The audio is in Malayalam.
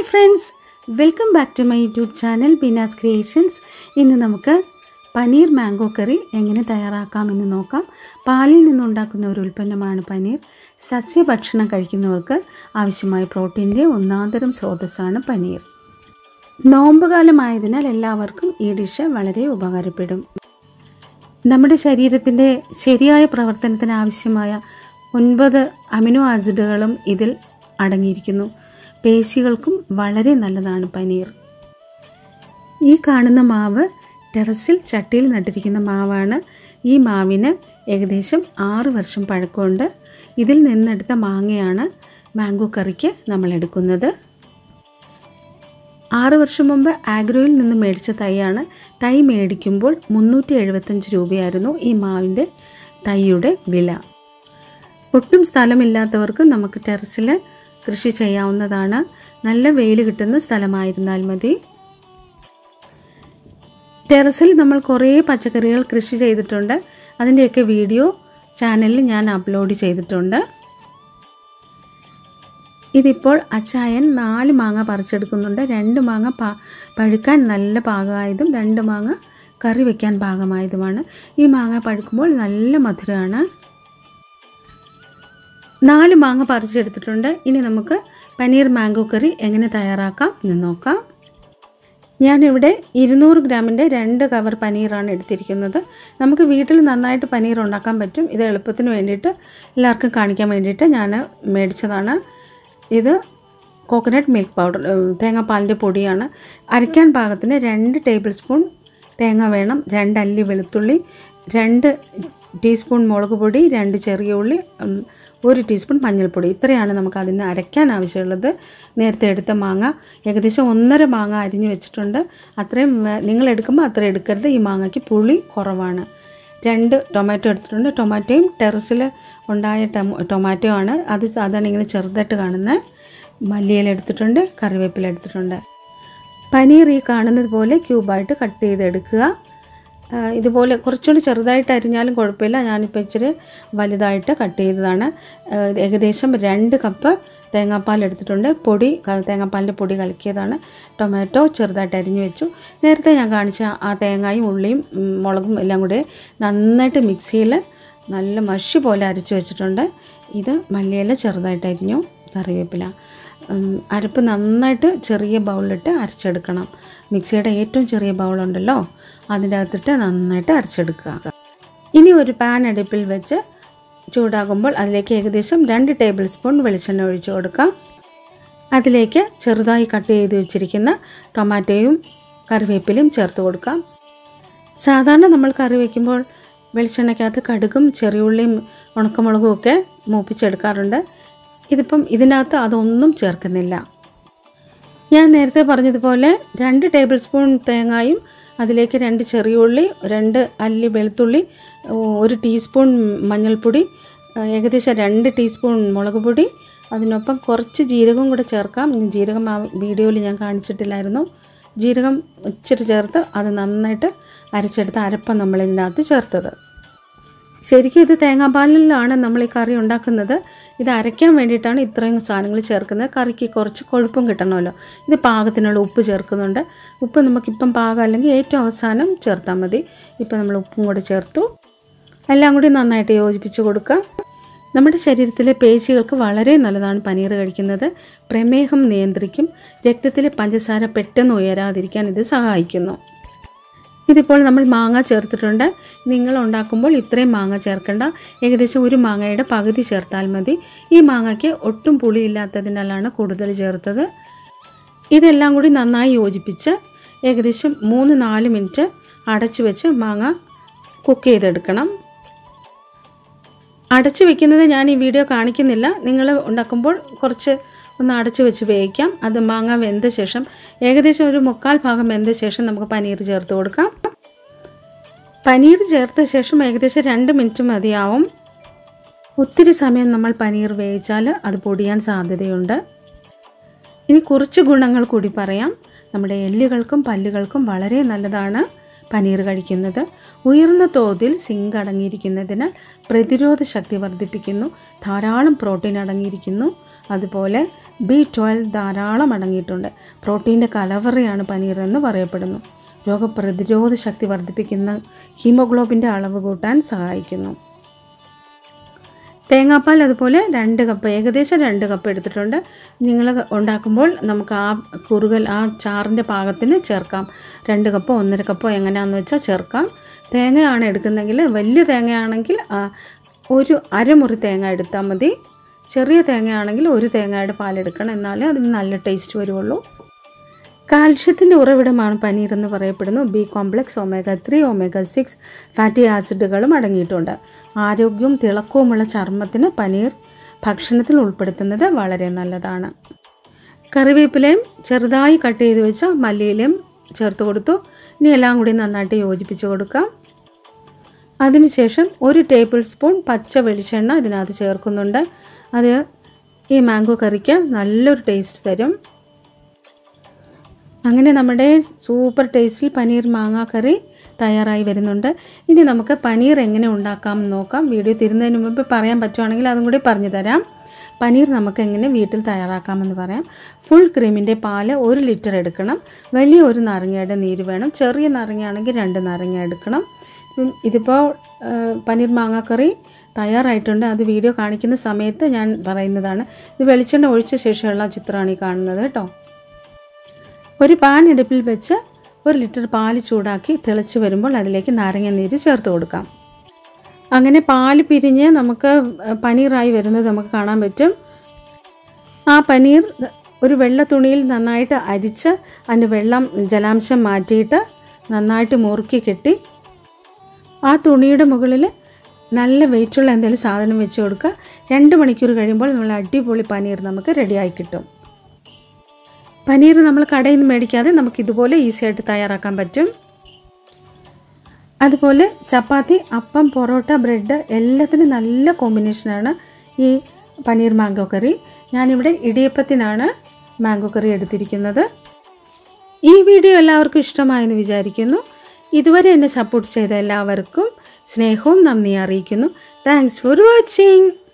friends welcome back to my YouTube channel Bina's creations ഇന്ന് നമുക്ക് പനീർ മാംഗോ കറി എങ്ങനെ തയ്യാറാക്കാമെന്ന് നോക്കാം പാലിൽ നിന്നുണ്ടാക്കുന്ന ഒരു ഉൽപ്പന്നമാണ് പനീർ സസ്യഭക്ഷണം കഴിക്കുന്നവർക്ക് ആവശ്യമായ പ്രോട്ടീൻ്റെ ഒന്നാന്തരം സ്രോതസ്സാണ് പനീർ നോമ്പുകാലമായതിനാൽ എല്ലാവർക്കും ഈ ഡിഷ് വളരെ ഉപകാരപ്പെടും നമ്മുടെ ശരീരത്തിൻ്റെ ശരിയായ പ്രവർത്തനത്തിന് ആവശ്യമായ ഒൻപത് അമിനോ ആസിഡുകളും ഇതിൽ അടങ്ങിയിരിക്കുന്നു പേശികൾക്കും വളരെ നല്ലതാണ് പനീർ ഈ കാണുന്ന മാവ് ടെറസിൽ ചട്ടിയിൽ നട്ടിരിക്കുന്ന മാവാണ് ഈ മാവിന് ഏകദേശം ആറ് വർഷം പഴക്കമുണ്ട് ഇതിൽ നിന്നെടുത്ത മാങ്ങയാണ് മാംഗോ കറിക്ക് നമ്മൾ എടുക്കുന്നത് ആറ് വർഷം മുമ്പ് ആഗ്രോയിൽ നിന്ന് മേടിച്ച തൈയാണ് തൈ മേടിക്കുമ്പോൾ മുന്നൂറ്റി എഴുപത്തഞ്ച് രൂപയായിരുന്നു ഈ മാവിൻ്റെ തൈയുടെ വില ഒട്ടും സ്ഥലമില്ലാത്തവർക്ക് നമുക്ക് ടെറസിൽ കൃഷി ചെയ്യാവുന്നതാണ് നല്ല വെയിൽ കിട്ടുന്ന സ്ഥലമായിരുന്നാൽ മതി ടെറസിൽ നമ്മൾ കുറേ പച്ചക്കറികൾ കൃഷി ചെയ്തിട്ടുണ്ട് അതിൻ്റെയൊക്കെ വീഡിയോ ചാനലിൽ ഞാൻ അപ്ലോഡ് ചെയ്തിട്ടുണ്ട് ഇതിപ്പോൾ അച്ചായൻ നാല് മാങ്ങ പറിച്ചെടുക്കുന്നുണ്ട് രണ്ട് മാങ്ങ പാ പഴുക്കാൻ നല്ല പാകമായതും രണ്ട് മാങ്ങ കറി വയ്ക്കാൻ പാകമായതുമാണ് ഈ മാങ്ങ പഴുക്കുമ്പോൾ നല്ല മധുരമാണ് നാല് മാങ്ങ പറിച്ചെടുത്തിട്ടുണ്ട് ഇനി നമുക്ക് പനീർ മാംഗോ കറി എങ്ങനെ തയ്യാറാക്കാം എന്ന് നോക്കാം ഞാനിവിടെ ഇരുന്നൂറ് ഗ്രാമിൻ്റെ രണ്ട് കവർ പനീറാണ് എടുത്തിരിക്കുന്നത് നമുക്ക് വീട്ടിൽ നന്നായിട്ട് പനീർ ഉണ്ടാക്കാൻ പറ്റും ഇത് എളുപ്പത്തിന് വേണ്ടിയിട്ട് എല്ലാവർക്കും കാണിക്കാൻ വേണ്ടിയിട്ട് ഞാൻ മേടിച്ചതാണ് ഇത് കോക്കനട്ട് മിൽക്ക് പൗഡർ തേങ്ങാപ്പാലിൻ്റെ പൊടിയാണ് അരയ്ക്കാൻ പാകത്തിന് രണ്ട് ടേബിൾ സ്പൂൺ തേങ്ങ വേണം രണ്ട് അല്ലി വെളുത്തുള്ളി രണ്ട് ടീസ്പൂൺ മുളക് പൊടി രണ്ട് ചെറിയ ഉള്ളി ഒരു ടീസ്പൂൺ മഞ്ഞൾപ്പൊടി ഇത്രയാണ് നമുക്ക് അതിന് അരയ്ക്കാൻ ആവശ്യമുള്ളത് നേരത്തെ എടുത്ത മാങ്ങ ഏകദേശം ഒന്നര മാങ്ങ അരിഞ്ഞ് വെച്ചിട്ടുണ്ട് അത്രയും നിങ്ങൾ എടുക്കുമ്പോൾ അത്ര എടുക്കരുത് ഈ മാങ്ങയ്ക്ക് പുളി കുറവാണ് രണ്ട് ടൊമാറ്റോ എടുത്തിട്ടുണ്ട് ടൊമാറ്റോയും ടെറസിൽ ഉണ്ടായ ടൊമാറ്റോ ആണ് അത് സാധാരണ ഇങ്ങനെ ചെറുതായിട്ട് കാണുന്ന മല്ലിയില എടുത്തിട്ടുണ്ട് കറിവേപ്പില എടുത്തിട്ടുണ്ട് പനീർ ഈ കാണുന്നത് പോലെ ക്യൂബായിട്ട് കട്ട് ചെയ്തെടുക്കുക ഇതുപോലെ കുറച്ചുകൂടി ചെറുതായിട്ട് അരിഞ്ഞാലും കുഴപ്പമില്ല ഞാനിപ്പോൾ ഇച്ചിരി വലുതായിട്ട് കട്ട് ചെയ്തതാണ് ഏകദേശം രണ്ട് കപ്പ് തേങ്ങാപ്പാൽ എടുത്തിട്ടുണ്ട് പൊടി തേങ്ങാപ്പാലിൻ്റെ പൊടി കലക്കിയതാണ് ടൊമാറ്റോ ചെറുതായിട്ട് അരിഞ്ഞു വെച്ചു നേരത്തെ ഞാൻ കാണിച്ച ആ തേങ്ങയും ഉള്ളിയും മുളകും എല്ലാം കൂടെ നന്നായിട്ട് മിക്സിയിൽ നല്ല മഷി പോലെ അരച്ച് വെച്ചിട്ടുണ്ട് ഇത് മല്ലിയില ചെറുതായിട്ട് അരിഞ്ഞു കറിവേപ്പില അരപ്പ് നന്നായിട്ട് ചെറിയ ബൗളിലിട്ട് അരച്ചെടുക്കണം മിക്സിയുടെ ഏറ്റവും ചെറിയ ബൗളുണ്ടല്ലോ അതിൻ്റെ അകത്തിട്ട് നന്നായിട്ട് അരച്ചെടുക്കുക ഇനി ഒരു പാൻ അടുപ്പിൽ വെച്ച് ചൂടാകുമ്പോൾ അതിലേക്ക് ഏകദേശം രണ്ട് ടേബിൾ സ്പൂൺ വെളിച്ചെണ്ണ ഒഴിച്ചു കൊടുക്കാം അതിലേക്ക് ചെറുതായി കട്ട് ചെയ്ത് വെച്ചിരിക്കുന്ന ടൊമാറ്റോയും കറിവേപ്പിലയും ചേർത്ത് കൊടുക്കാം സാധാരണ നമ്മൾ കറി വയ്ക്കുമ്പോൾ വെളിച്ചെണ്ണയ്ക്കകത്ത് കടുകും ചെറിയുള്ളിയും ഉണക്കമുളകും ഒക്കെ മൂപ്പിച്ചെടുക്കാറുണ്ട് ഇതിപ്പം ഇതിനകത്ത് അതൊന്നും ചേർക്കുന്നില്ല ഞാൻ നേരത്തെ പറഞ്ഞതുപോലെ രണ്ട് ടേബിൾ സ്പൂൺ തേങ്ങായും അതിലേക്ക് രണ്ട് ചെറിയ ഉള്ളി രണ്ട് അല്ലി വെളുത്തുള്ളി ഒരു ടീസ്പൂൺ മഞ്ഞൾപ്പൊടി ഏകദേശം രണ്ട് ടീസ്പൂൺ മുളക് പൊടി അതിനൊപ്പം കുറച്ച് ജീരകം കൂടെ ചേർക്കാം ജീരകം ആ വീഡിയോയിൽ ഞാൻ കാണിച്ചിട്ടില്ലായിരുന്നു ജീരകം ഇച്ചിരി ചേർത്ത് അത് നന്നായിട്ട് അരച്ചെടുത്ത് അരപ്പം നമ്മൾ ഇതിനകത്ത് ചേർത്തത് ശരിക്കും ഇത് തേങ്ങാപ്പാലിലാണ് നമ്മൾ ഈ കറി ഉണ്ടാക്കുന്നത് ഇത് അരയ്ക്കാൻ വേണ്ടിയിട്ടാണ് ഇത്രയും സാധനങ്ങൾ ചേർക്കുന്നത് കറിക്ക് കുറച്ച് കൊഴുപ്പും കിട്ടണമല്ലോ ഇത് പാകത്തിനുള്ള ഉപ്പ് ചേർക്കുന്നുണ്ട് ഉപ്പ് നമുക്കിപ്പം പാകം അല്ലെങ്കിൽ ഏറ്റവും അവസാനം ചേർത്താൽ മതി ഇപ്പം നമ്മൾ ഉപ്പും കൂടെ ചേർത്തു എല്ലാം കൂടി നന്നായിട്ട് യോജിപ്പിച്ച് കൊടുക്കുക നമ്മുടെ ശരീരത്തിലെ പേശികൾക്ക് വളരെ നല്ലതാണ് പനീർ കഴിക്കുന്നത് പ്രമേഹം നിയന്ത്രിക്കും രക്തത്തിലെ പഞ്ചസാര പെട്ടെന്ന് ഉയരാതിരിക്കാൻ ഇത് സഹായിക്കുന്നു ഇതിപ്പോൾ നമ്മൾ മാങ്ങ ചേർത്തിട്ടുണ്ട് നിങ്ങൾ ഉണ്ടാക്കുമ്പോൾ ഇത്രയും മാങ്ങ ചേർക്കേണ്ട ഏകദേശം ഒരു മാങ്ങയുടെ പകുതി ചേർത്താൽ മതി ഈ മാങ്ങയ്ക്ക് ഒട്ടും പുളിയില്ലാത്തതിനാലാണ് കൂടുതൽ ചേർത്തത് ഇതെല്ലാം കൂടി നന്നായി യോജിപ്പിച്ച് ഏകദേശം മൂന്ന് നാല് മിനിറ്റ് അടച്ചു വെച്ച് മാങ്ങ കുക്ക് ചെയ്തെടുക്കണം അടച്ചു വെക്കുന്നത് ഞാൻ ഈ വീഡിയോ കാണിക്കുന്നില്ല നിങ്ങൾ ഉണ്ടാക്കുമ്പോൾ കുറച്ച് ഒന്ന് അടച്ചു വെച്ച് വേവിക്കാം അത് മാങ്ങ വെന്ത ശേഷം ഏകദേശം ഒരു മുക്കാൽ ഭാഗം വെന്ത ശേഷം നമുക്ക് പനീർ ചേർത്ത് കൊടുക്കാം പനീർ ചേർത്ത ശേഷം ഏകദേശം രണ്ട് മിനിറ്റ് മതിയാവും ഒത്തിരി സമയം നമ്മൾ പനീർ വേവിച്ചാൽ അത് പൊടിയാൻ സാധ്യതയുണ്ട് ഇനി കുറച്ച് ഗുണങ്ങൾ കൂടി പറയാം നമ്മുടെ എല്ലുകൾക്കും പല്ലുകൾക്കും വളരെ നല്ലതാണ് പനീർ കഴിക്കുന്നത് ഉയർന്ന തോതിൽ സിങ്ക് അടങ്ങിയിരിക്കുന്നതിനാൽ പ്രതിരോധ ശക്തി വർദ്ധിപ്പിക്കുന്നു ധാരാളം പ്രോട്ടീൻ അടങ്ങിയിരിക്കുന്നു അതുപോലെ ബി ട്വൽവ് ധാരാളം അടങ്ങിയിട്ടുണ്ട് പ്രോട്ടീൻ്റെ കലവറയാണ് പനീർ എന്ന് പറയപ്പെടുന്നു രോഗപ്രതിരോധ ശക്തി വർദ്ധിപ്പിക്കുന്ന ഹീമോഗ്ലോബിൻ്റെ അളവ് കൂട്ടാൻ സഹായിക്കുന്നു തേങ്ങാപ്പാൽ അതുപോലെ രണ്ട് കപ്പ് ഏകദേശം രണ്ട് കപ്പ് എടുത്തിട്ടുണ്ട് നിങ്ങൾ ഉണ്ടാക്കുമ്പോൾ നമുക്ക് ആ കുറുകൽ ആ ചാറിൻ്റെ പാകത്തിന് ചേർക്കാം രണ്ട് കപ്പോ ഒന്നര കപ്പോ എങ്ങനെയാണെന്ന് വെച്ചാൽ ചേർക്കാം തേങ്ങയാണ് എടുക്കുന്നെങ്കിൽ വലിയ തേങ്ങയാണെങ്കിൽ ആ, ഒരു അരമുറി തേങ്ങ എടുത്താൽ മതി ചെറിയ തേങ്ങയാണെങ്കിൽ ഒരു തേങ്ങയുടെ പാലെടുക്കണം എന്നാലേ അതിന് നല്ല ടേസ്റ്റ് വരുള്ളൂ കാൽഷ്യത്തിൻ്റെ ഉറവിടമാണ് പനീർ എന്ന് പറയപ്പെടുന്നു B complex omega three omega six fatty ആസിഡുകളും അടങ്ങിയിട്ടുണ്ട് ആരോഗ്യവും തിളക്കവുമുള്ള ചർമ്മത്തിന് പനീർ ഭക്ഷണത്തിൽ ഉൾപ്പെടുത്തുന്നത് വളരെ നല്ലതാണ് കറിവേപ്പിലയും ചെറുതായി കട്ട് ചെയ്ത് വെച്ച മല്ലിയിലയും ചേർത്ത് കൊടുത്തു ഇനി എല്ലാം കൂടി നന്നായിട്ട് യോജിപ്പിച്ച് കൊടുക്കാം അതിനുശേഷം ഒരു ടേബിൾ സ്പൂൺ പച്ച വെളിച്ചെണ്ണ ഇതിനകത്ത് ചേർക്കുന്നുണ്ട് അത് ഈ മാംഗോ കറിക്ക് നല്ലൊരു ടേസ്റ്റ് തരും അങ്ങനെ നമ്മുടെ സൂപ്പർ ടേസ്റ്റിൽ പനീർ മാങ്ങാ കറി തയ്യാറായി വരുന്നുണ്ട് ഇനി നമുക്ക് പനീർ എങ്ങനെ ഉണ്ടാക്കാമെന്ന് നോക്കാം വീഡിയോ തീരുന്നതിന് മുമ്പ് പറയാൻ പറ്റുവാണെങ്കിൽ അതും കൂടി പറഞ്ഞു തരാം പനീർ നമുക്ക് എങ്ങനെ വീട്ടിൽ തയ്യാറാക്കാമെന്ന് പറയാം ഫുൾ ക്രീമിൻ്റെ പാല് ഒരു ലിറ്റർ എടുക്കണം വലിയ ഒരു നാരങ്ങയുടെ നീര് വേണം ചെറിയ നാരങ്ങയാണെങ്കിൽ രണ്ട് നാരങ്ങ എടുക്കണം ഉം, ഇതിപ്പോൾ ആ, പനീർ മാങ്ങാക്കറി തയ്യാറായിട്ടുണ്ട് അത് വീഡിയോ കാണിക്കുന്ന സമയത്ത് ഞാൻ പറയുന്നതാണ് ഇത് വെളിച്ചെണ്ണ ഒഴിച്ച ശേഷമുള്ള ചിത്രമാണ് ഈ കാണുന്നത് കേട്ടോ ഒരു പാൻ അടുപ്പിൽ വെച്ച് ഒരു ലിറ്റർ പാല് ചൂടാക്കി തിളച്ച് വരുമ്പോൾ അതിലേക്ക് നാരങ്ങ നീര് ചേർത്ത് കൊടുക്കാം അങ്ങനെ പാല് പിരിഞ്ഞ് നമുക്ക് പനീറായി വരുന്നത് നമുക്ക് കാണാൻ പറ്റും ആ പനീർ ഒരു വെള്ള തുണിയിൽ നന്നായിട്ട് അരിച്ച് അതിൻ്റെ വെള്ളം ജലാംശം മാറ്റിയിട്ട് നന്നായിട്ട് മുറുക്കി കെട്ടി ആ തുണിയുടെ മുകളിൽ നല്ല വെയിറ്റുള്ള എന്തെങ്കിലും സാധനം വെച്ച് കൊടുക്കുക രണ്ട് മണിക്കൂർ കഴിയുമ്പോൾ നമ്മൾ അടിപൊളി പനീർ നമുക്ക് റെഡിയായി കിട്ടും പനീർ നമ്മൾ കടയിൽ നിന്ന് മേടിക്കാതെ നമുക്ക് ഇതുപോലെ ഈസി ആയിട്ട് തയ്യാറാക്കാൻ പറ്റും അതുപോലെ ചപ്പാത്തി അപ്പം പൊറോട്ട ബ്രെഡ് എല്ലാത്തിനും നല്ല കോമ്പിനേഷനാണ് ഈ പനീർ മാംഗോ കറി ഞാനിവിടെ ഇടിയപ്പത്തിനാണ് മാംഗോ കറി എടുത്തിരിക്കുന്നത് ഈ വീഡിയോ എല്ലാവർക്കും ഇഷ്ടമായെന്ന് വിചാരിക്കുന്നു ഇതുവരെ എന്നെ സപ്പോർട്ട് ചെയ്ത എല്ലാവർക്കും സ്നേഹവും നന്ദി അറിയിക്കുന്നു താങ്ക്സ് ഫോർ വാച്ചിങ്